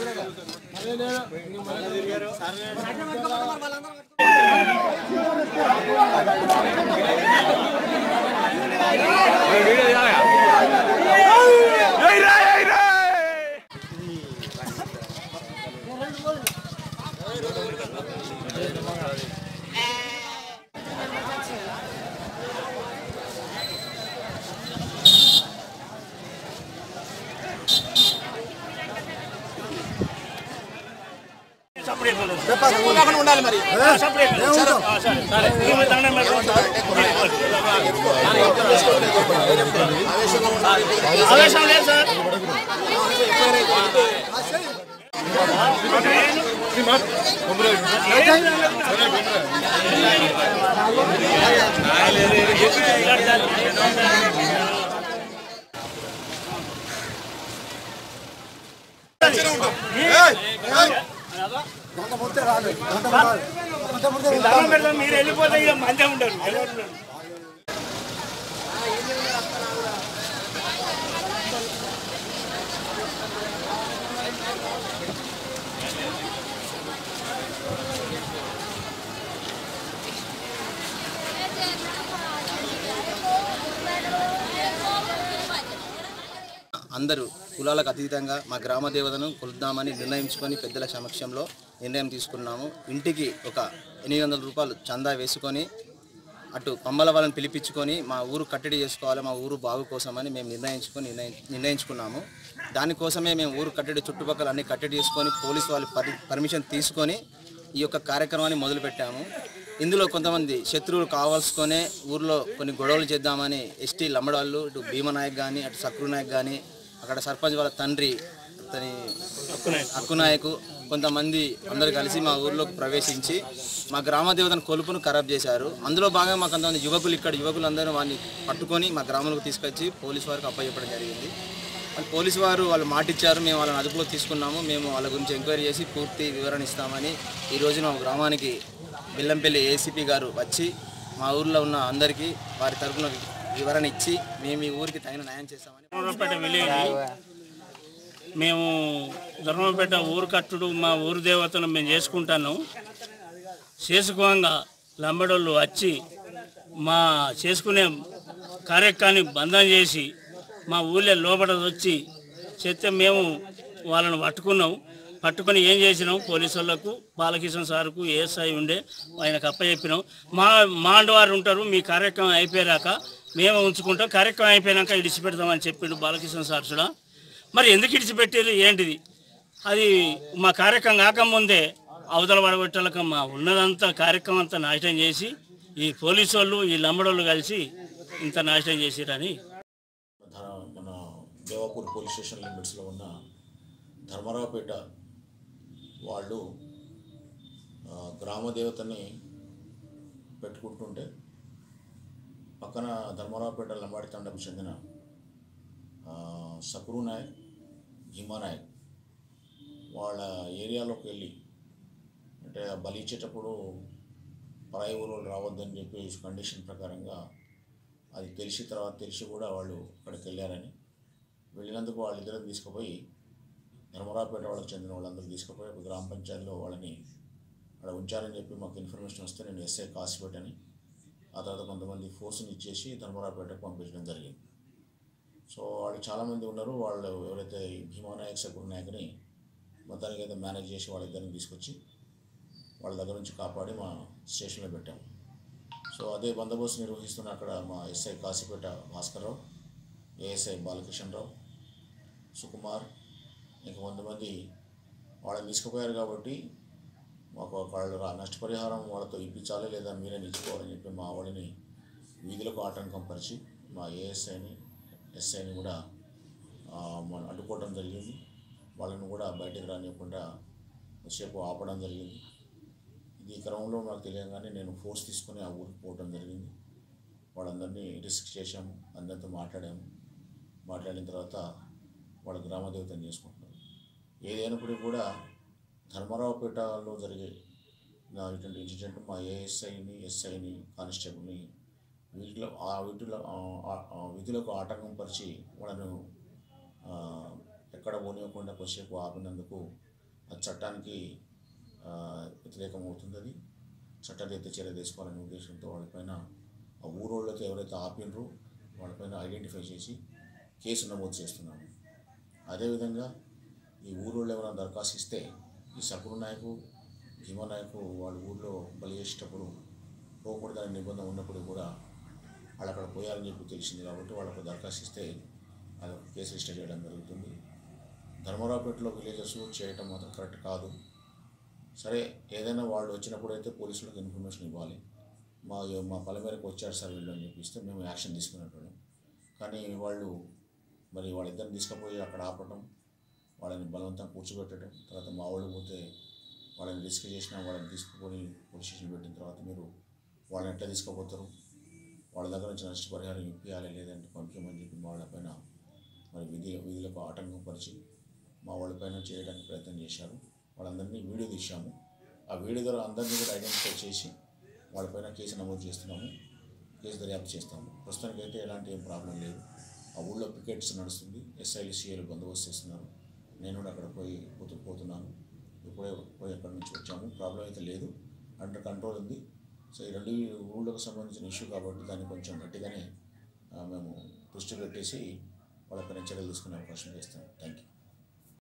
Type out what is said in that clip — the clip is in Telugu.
ఉండాలి మరి ఆవేశం లేదు సార్ దండం పెడతాం మీరు వెళ్ళిపోతే ఇక మంచిగా ఉంటారు ఎవరు ఉండరు. అందరూ కులాలకు అతీతంగా మా గ్రామ దేవతను కొలుద్దామని నిర్ణయించుకొని పెద్దల సమక్షంలో నిర్ణయం తీసుకున్నాము ఇంటికి ఒక ఎనిమిది వందల రూపాయలు చందా వేసుకొని అటు పంబల వాళ్ళని పిలిపించుకొని మా ఊరు కట్టడి చేసుకోవాలి మా ఊరు బాగు కోసమని మేము నిర్ణయించుకొని నిర్ణయి నిర్ణయించుకున్నాము దానికోసమే మేము ఊరు కట్టడి చుట్టుపక్కల అన్ని కట్టడి చేసుకొని పోలీసు వాళ్ళు పరి పర్మిషన్ తీసుకొని ఈ యొక్క కార్యక్రమాన్ని మొదలుపెట్టాము ఇందులో కొంతమంది శత్రువులు కావాల్సుకొనే ఊర్లో కొన్ని గొడవలు చేద్దామని ఎస్టీ లంబడాళ్ళు ఇటు భీమనాయక్ కానీ అటు సక్రు నాయక్ కానీ అక్కడ సర్పంచ్ వాళ్ళ తండ్రి అతని అక్కునాయకు కొంతమంది అందరు కలిసి మా ఊర్లోకి ప్రవేశించి మా గ్రామ దేవతను కొలుపును ఖరాబ్ చేశారు అందులో భాగంగా మాకు కొంతమంది యువకులు ఇక్కడ యువకులు అందరూ వాడిని పట్టుకొని మా గ్రామంలోకి తీసుకొచ్చి పోలీసు వారికి అప్పచెప్పడం జరిగింది వాళ్ళు పోలీసు వారు వాళ్ళు మాటిచ్చారు మేము వాళ్ళని అదుపులో తీసుకున్నాము మేము వాళ్ళ గురించి ఎంక్వైరీ చేసి పూర్తి వివరణ ఇస్తామని ఈ రోజున మా గ్రామానికి బెల్లంపల్లి ఏసీపీ గారు వచ్చి మా ఊర్లో ఉన్న అందరికీ వారి తరపున వివరణ ఇచ్చి మేము ఈ ఊరికి తగిన న్యాయం చేస్తామని ధర్మపేట విలేజ్ మేము ధర్మపేట ఊరు కట్టుడు మా ఊరు దేవతను మేము చేసుకుంటాను చేసుకోగా లంబడోళ్ళు వచ్చి మా చేసుకునే కార్యక్రమాన్ని బంధం చేసి మా ఊళ్ళో లోపల వచ్చి చెప్తే మేము వాళ్ళని పట్టుకున్నాం పట్టుకొని ఏం చేసినాం పోలీసు వాళ్ళకు బాలకిషన్ సార్కు ఏఎస్ఐ ఉండే ఆయనకు అప్పచెప్పినాం మా మాండ్ వారు ఉంటారు మీ కార్యక్రమం అయిపోయాక మేము ఉంచుకుంటాం కార్యక్రమం అయిపోయాక ఇడిచిపెడతామని చెప్పిండు బాలకిషన్ సార్ కూడా మరి ఎందుకు ఇడిచిపెట్టారు ఏంటిది అది మా కార్యక్రమం కాకముందే అవతల పడగొట్టాలక మా ఉన్నదంతా కార్యక్రమం అంతా నాశనం చేసి ఈ పోలీసు వాళ్ళు ఈ లంబడోళ్ళు కలిసి ఇంత నాశనం చేసిరని ధ- మన దేవాపూర్ పోలీస్ స్టేషన్ లిమిట్స్లో ఉన్న ధర్మరావుపేట వాళ్ళు ఆ, గ్రామ దేవతని పెట్టుకుంటుంటే పక్కన ధర్మరావుపేట లంబాడి తండకు చెందిన ఆ, సక్రు నాయక్ భీమా నాయక్ వాళ్ళ ఏరియాలోకి వెళ్ళి అంటే ఆ బలి ఇచ్చేటప్పుడు పరాయి ఊరు రావద్దని చెప్పి కండిషన్ ప్రకారంగా అది తెలిసి తర్వాత తెలిసి కూడా వాళ్ళు అక్కడికి వెళ్ళారని వెళ్ళినందుకు వాళ్ళిద్దరిని తీసుకుపోయి ధర్మరావుపేట వాళ్ళకి చెందిన వాళ్ళందరూ తీసుకుపోయి ఒక గ్రామ పంచాయతీలో వాళ్ళని అక్కడ ఉంచారని చెప్పి మాకు ఇన్ఫర్మేషన్ వస్తే నేను ఎస్ఐ కాసిపెట్టని ఆ తర్వాత కొంతమంది ఫోర్స్ని ఇచ్చేసి ధర్మరావుపేటకు పంపించడం జరిగింది సో వాళ్ళు చాలామంది ఉన్నారు వాళ్ళు ఎవరైతే ఈ భీమానాయక్ సకుర్ నాయక్ని మొత్తానికి అయితే మేనేజ్ చేసి వాళ్ళిద్దరిని తీసుకొచ్చి వాళ్ళ దగ్గర నుంచి కాపాడి మా స్టేషన్లో పెట్టాము సో అదే బందోబస్తు నిర్వహిస్తున్న అక్కడ మా ఎస్ఐ కాశీపేట భాస్కర్రావు ఏఎస్ఐ బాలకిషన్ రావు సుకుమార్ ఇంకా కొంతమంది వాళ్ళని తీసుకుపోయారు కాబట్టి మాకు వాళ్ళు రా- నష్టపరిహారం వాళ్ళతో ఇప్పించాలి లేదా మీరే ఇచ్చుకోవాలని చెప్పి మా వాళ్ళని వీధులకు ఆటంకం పరిచి మా ఏఎస్ఐని ఎస్ఐని కూడా ఆ, మనం అడ్డుకోవడం జరిగింది వాళ్ళని కూడా బయటకు రానివ్వకుండా సేపు ఆపడం జరిగింది ఇది క్రమంలో నాకు తెలియగానే నేను ఫోర్స్ తీసుకొని ఆ ఊరికి పోవడం జరిగింది వాళ్ళందరినీ రిస్క్ చేశాము అందరితో మాట్లాడాము మాట్లాడిన తర్వాత వాళ్ళ గ్రామ దేవతను చేసుకుంటున్నారు ఏదైనప్పటికీ కూడా ధర్మరావుపేటలో జరిగే నా ఇటువంటి ఇన్సిడెంట్ మా ఏఎస్ఐని ఎస్ఐని కానిస్టేబుల్ని వీటిలో ఆ వీటిలో ఆ- ఆ- ఆ విధులకు ఆటంకం పరిచి వాళ్ళను ఆ, ఎక్కడ పోనివ్వకుండా కొద్దిసేపు ఆపినందుకు అది చట్టానికి ఆ, వ్యతిరేకం అవుతుంది అది చట్టరీత్యా చర్య తీసుకోవాలనే ఉద్దేశంతో వాళ్ళపైన ఆ ఊరోళ్ళకి ఎవరైతే ఆపినరో వాళ్ళపైన ఐడెంటిఫై చేసి కేసు నమోదు చేస్తున్నాము అదేవిధంగా ఈ ఊరోళ్ళు ఎవరైనా దరఖాస్తు ఇస్తే ఈ సకురు నాయకు భీమా నాయకు వాళ్ళ ఊళ్ళో బలి చేసేటప్పుడు పోకూడదనే నిబంధన ఉన్నప్పుడు కూడా వాళ్ళు అక్కడ పోయారని చెప్పి తెలిసింది కాబట్టి వాళ్ళకు దరఖాస్తు ఇస్తే అది ఒక కేసు రిజిస్టర్ చేయడం జరుగుతుంది ధర్మరావుపేటలో విలేజెస్ చేయటం మాత్రం కరెక్ట్ కాదు సరే ఏదైనా వాళ్ళు వచ్చినప్పుడు అయితే పోలీసులకు ఇన్ఫర్మేషన్ ఇవ్వాలి మా మా పల మేరకు వచ్చారు సార్ వీళ్ళు అని చెప్పిస్తే మేము యాక్షన్ తీసుకునేటోళ్ళం కానీ వాళ్ళు మరి వాళ్ళిద్దరిని తీసుకుపోయి అక్కడ ఆపటం వాళ్ళని బలవంతంగా కూర్చోబెట్టడం తర్వాత మా వాళ్ళు పోతే వాళ్ళని రిస్క్ చేసినా వాళ్ళని తీసుకుని పోలీస్ స్టేషన్ పెట్టిన తర్వాత మీరు వాళ్ళని ఎట్లా తీసుకుపోతారు వాళ్ళ దగ్గర నుంచి నష్టపరిహారం ఇప్పించాలి లేదంటే పంపించమని చెప్పి వాళ్ళపైన మరి విధి విధులకు ఆటంకం పరిచి మా వాళ్ళపైన చేయడానికి ప్రయత్నం చేశారు వాళ్ళందరినీ వీడియో తీశాము ఆ వీడియో ద్వారా అందరినీ కూడా ఐడెంటిఫై చేసి వాళ్ళపైన కేసు నమోదు చేస్తున్నాము కేసు దర్యాప్తు చేస్తాము ప్రస్తుతానికి అయితే ఎలాంటి ఏం ప్రాబ్లం లేదు ఆ ఊళ్ళో పికెట్స్ నడుస్తుంది ఎస్ఐలు సిఐలు బందోబస్తు చేస్తున్నారు నేను కూడా అక్కడ పోయి పోతూ పోతున్నాను ఇప్పుడే పోయి అక్కడ నుంచి వచ్చాము ప్రాబ్లం అయితే లేదు అండర్ కంట్రోల్ ఉంది సో ఈ రెండు ఊళ్ళకు సంబంధించిన ఇష్యూ కాబట్టి దాన్ని కొంచెం గట్టిగానే ఆ, మేము దృష్టి పెట్టేసి వాళ్ళపైన చర్యలు తీసుకునే అవకాశం చేస్తాం థ్యాంక్ యూ